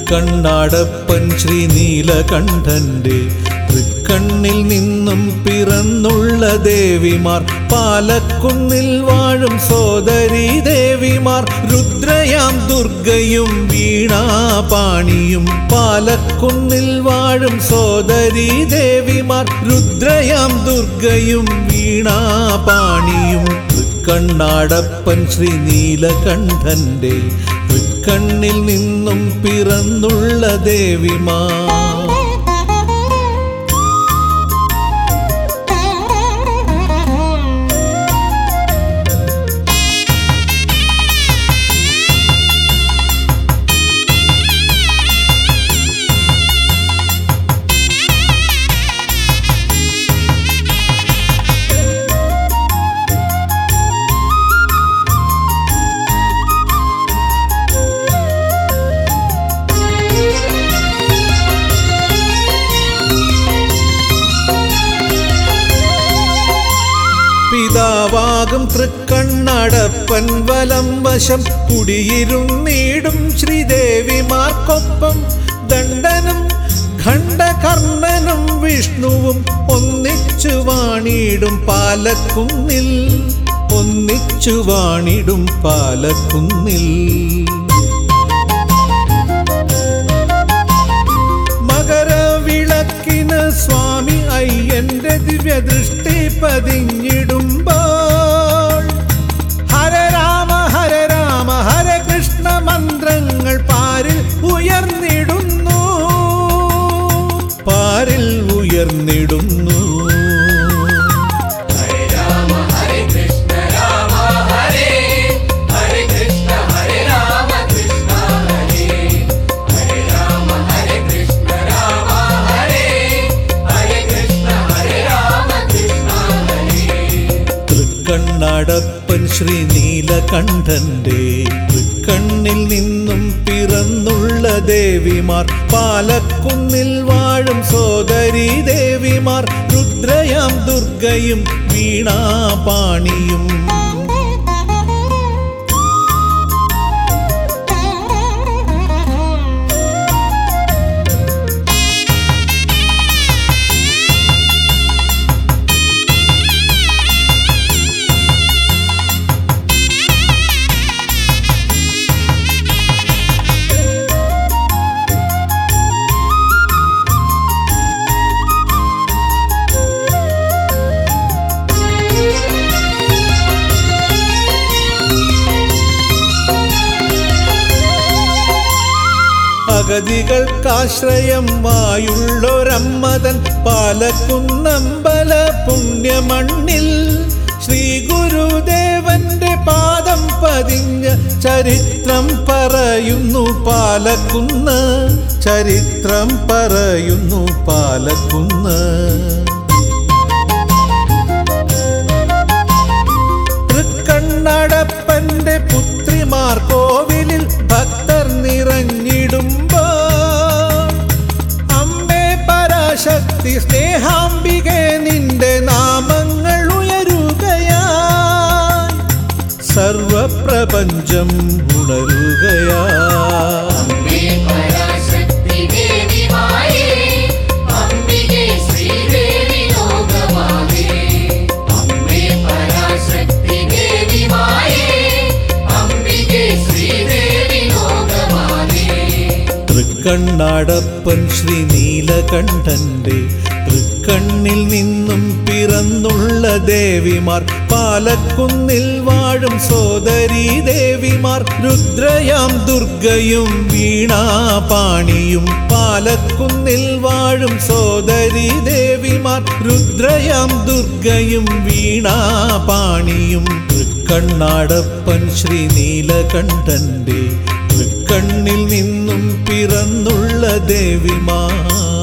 തൃക്കണ്ണാടപ്പൻ ശ്രീ നീലകണ്ഠന്റെ തൃക്കണ്ണിൽ നിന്നും പിറന്നുള്ള ദേവിമാർ പാലക്കുന്നിൽ വാഴും സോദരി ദേവിമാർ രുദ്രയാം ദുർഗയും വീണാപാണിയും പാലക്കുന്നിൽ വാഴും സോദരി ദേവിമാർ രുദ്രയാം ദുർഗയും വീണാപാണിയും തൃക്കണ്ണാടപ്പൻ ശ്രീ നീലകണ്ഠന്റെ തൃക്കണ്ണിൽ നിന്നും പിറന്നുള്ള ദേവിമാർ പിതാവാകും തൃക്കണ്ണടപ്പൻ വലം വശം കുടിയിരുന്നീടും ശ്രീദേവിമാർക്കൊപ്പം ദണ്ഡനും ഖണ്ഡകർണനും വിഷ്ണുവും ഒന്നിച്ചു വാണിടും പാലക്കുന്നിൽ ഒന്നിച്ചു വാണിടും പാലക്കുന്നിൽ മകരവിളക്കിന് സ്വാമി അയ്യന്റെ ദിവ്യദൃഷ്ടി പതിഞ്ഞിടുമ്പോൾ ഹര രാമ ഹര രാമ ഹര കൃഷ്ണ മന്ത്രങ്ങൾ പാരിൽ ഉയർന്നിടുന്നു പാരിൽ ഉയർന്നിടുന്നു തൃക്കണ്ണടപ്പൻ ശ്രീ നീലകണ്ഠന്റെ തൃക്കണ്ണിൽ നിന്നും പിറന്നുള്ള ദേവിമാർ പാലക്കുന്നിൽ വാഴും സോദരി ദേവിമാർ രുദ്രയാം ദുർഗയും വീണാപാണിയും അഗതികൾക്കാശ്രയമായുള്ളൊരമ്മതൻ പാലക്കുന്നമ്പല പുണ്യമണ്ണിൽ ശ്രീ ഗുരുദേവന്റെ പാദം പതിഞ്ഞ ചരിത്രം പറയുന്നു പാലക്കുന്ന് ചരിത്രം പറയുന്നു പാലക്കുന്ന് തൃക്കണ്ണടപ്പന്റെ പുത്രിമാർ കോവിലിൽ ഭക്തർ നിറഞ്ഞിടുമ്പോൾ അമ്മേ പരാശക്തി സ്നേഹാംബികെ നിന്റെ നാമങ്ങൾ ഉയരുകയാ സർവപ്രപഞ്ചം ഉണരുകയാ അമ്മേ പരാശക്തി ദേവി മായേ അംബികേ ശ്രീദേവി ലോകമാതേ അമ്മേ പരാശക്തി ദേവി മായേ അംബികേ ശ്രീദേവി ലോകമാതേ തൃക്കണ്ണാടപ്പൻ ശ്രീ നീലകണ്ഠന്റെ തൃക്കണ്ണിൽ നിന്നും പിറന്നുള്ള ദേവിമാർ പാലക്കുന്നിൽ വാഴും സോദരി ദേവിമാർ രുദ്രയാം ദുർഗയും വീണാപാണിയും പാലക്കുന്നിൽ വാഴും സോദരി ദേവിമാർ രുദ്രയാം ദുർഗയും വീണാപാണിയും തൃക്കണ്ണാടപ്പൻ ശ്രീ നീലകണ്ഠന്റെ തൃക്കണ്ണിൽ നിന്നും പിറന്നുള്ള ദേവിമാർ